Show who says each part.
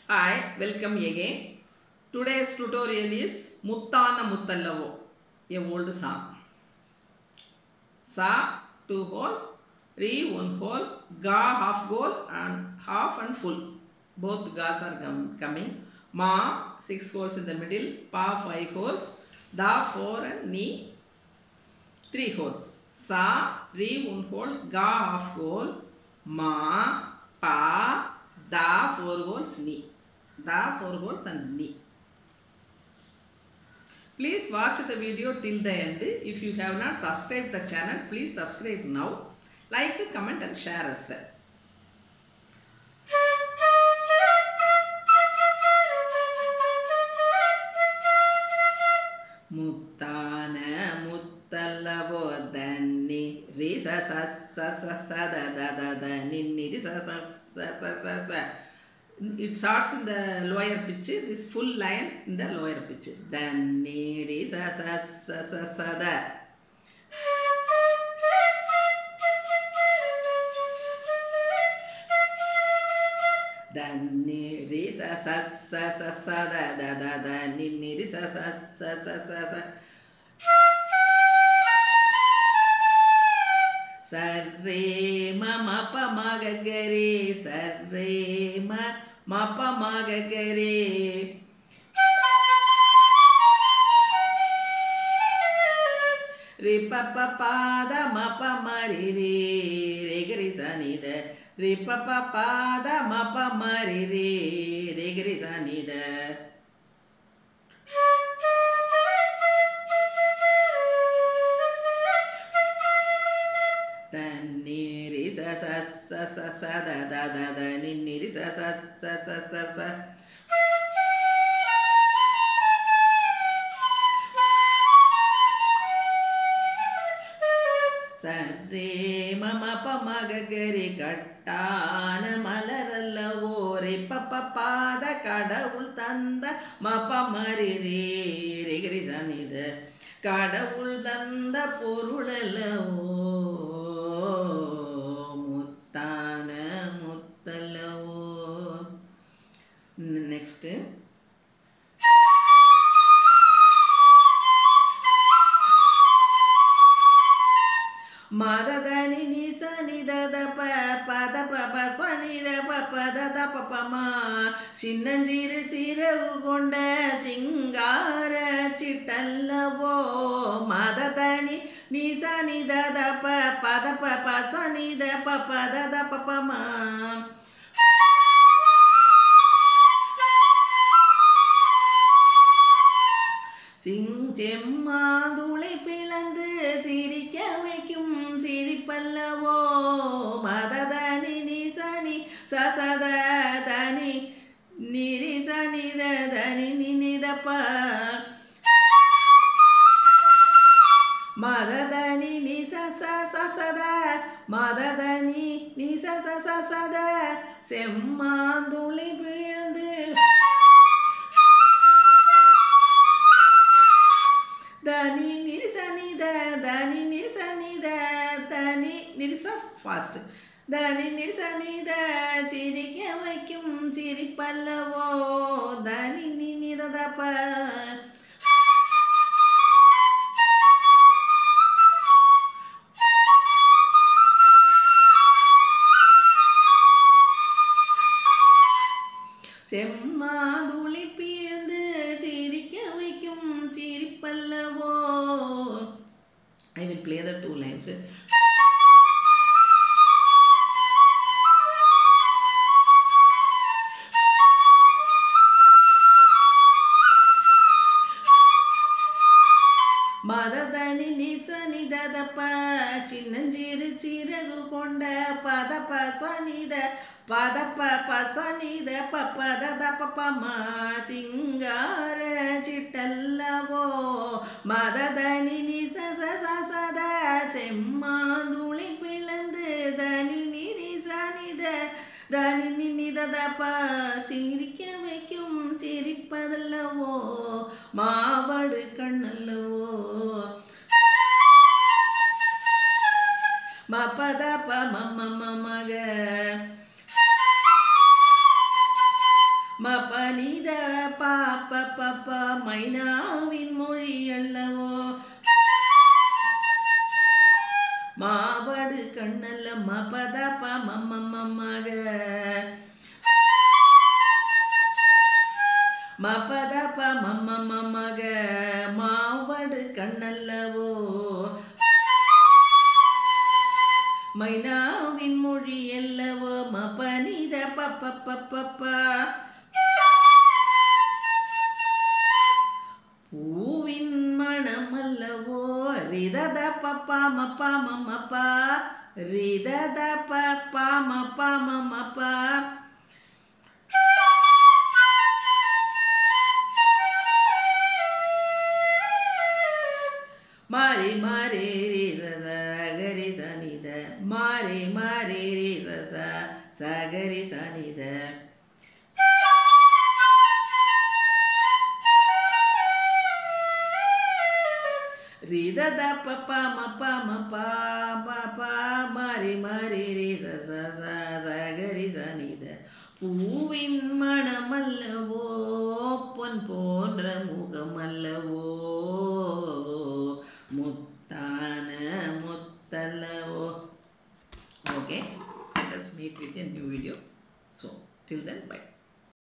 Speaker 1: Hi, welcome again. Today's tutorial is Muttana Muttallavo, a old song. Sa, two holes, Re, one hole, Ga, half goal, and half and full. Both Gas are com- coming. Ma, six holes in the middle, Pa, five holes, Da, four, and Ni, three holes. Sa, Re, one hole, Ga, half goal, Ma, Pa, Da, four holes, Ni. Da, four holes, and Ni. Please watch the video till the end. If you have not subscribed the channel, please subscribe now. Like, comment and share as well. ಮುತ್ತಾನ ಮುತ್ತಲ್ಲವೋ ದನ್ನಿ ರಿ ಸ ಸ ಸ ಸ ಸ ದ ದ ದ ದ ನಿನ್ನಿ ರಿ ಸ ಸ ಸ ಸ ಸ ಸ it starts in the lower pitch this full line in the lower pitch dhanni ri sa sa sa sa sa da dhanni ri sa sa sa sa sa da da da da ninni ri sa sa sa sa sa sa சர்ரே மம பமகரே Surrey ம மப மகரே ரி பப்ப பாத மப மரி ரே ரே கரி சனித ரி பப்ப பாத மப மரி ரே ரே கரி சனித தண்ணீரி ச ச ச ச ச த த த த நின்னிரி ச ச ச ச ச ச சரே மம பமகரி கட்டான மலரல்லவோ ரே பப்ப பாத கடவுள் தந்த மப மரி ரே ரெகரி சனித கடவுள் தந்த பொருளல்லவோ முத்தான முத்தல்லவோ நெக்ஸ்ட்டு மததனி நிச நிதத ப பத ப ப ச நித ப பத த ப ப மா சின்னஞ்சிறு சிறகு கொண்ட சிங்கார சிட்டல்லவோ மததனி நிச நிதத ப பத ப ப ச நித ப பத த ப ப மா சிஞ்செம்மாதுளை பிளந்து சிரிக்க வைக்கும் சிரிப்பல்லவோ மததனி நிசனி சசத தனி நிரிசனித தனி நினிதப்ப மததனி நிச சசத மததனி நிச சசத செம்மாந்துளை பிளந்து దని నిరిసనిద దని నిరిసనిద దని నిరిస ஃபாஸ்ட் தனி நிரிசனித சிரிக்க வைக்கும் சிரிப்பல்லவோ தனி நினிததப்ப செம்மாதுளி பிழந்து சிரிக்க வைக்கும் சிரிப்பல்லவோ I will play the two lines மததனி நிச நிததப்ப சின்னஞ்சிறு சிறகு கொண்ட பதப்ப சனித பதப்ப பசனித பப்பத தப்பமா சிங்கார சிட்டல்லவோ மததனி நிச சசத செம்மாந்துளி பிளந்து தனி நிரிசனித தனி நினிததப்ப சிரிக்க வைக்கும் சிரிப்பதல்லவோ மாவடு கண்ணல்லவோ மபத ப மம மக மபனித பாப்ப பப்பா மைனாவின் மொழி அல்லவோ மாவடு கண்ணல்ல மபத ப மம்மம்மக மபத ப மம்மம்மக மாவடு கண்ணல்லவோ மைனாவின் மொழி அல்லவோ மபனித பப்ப பப்பா பூவின் மணம் அல்லவோ ரிதத பப்பா மப்பா மம்மப்பா ரிதத பப்பா மப்பா மம்மப்பா மாரி மாரி ரே ச ச கரி சனித மாரி மாரி ரே ச ச சகரி சனித ரிதத பப்பா மப்பா மப்பா பாப்பா மாரி மாரி ரே ச ச ச சகரி சனித பூவின் மணமல்லவோ பொன் போன்ற முகமல்லவோ முத்தான முத்தல்லவோ okay let us meet with a new video so till then bye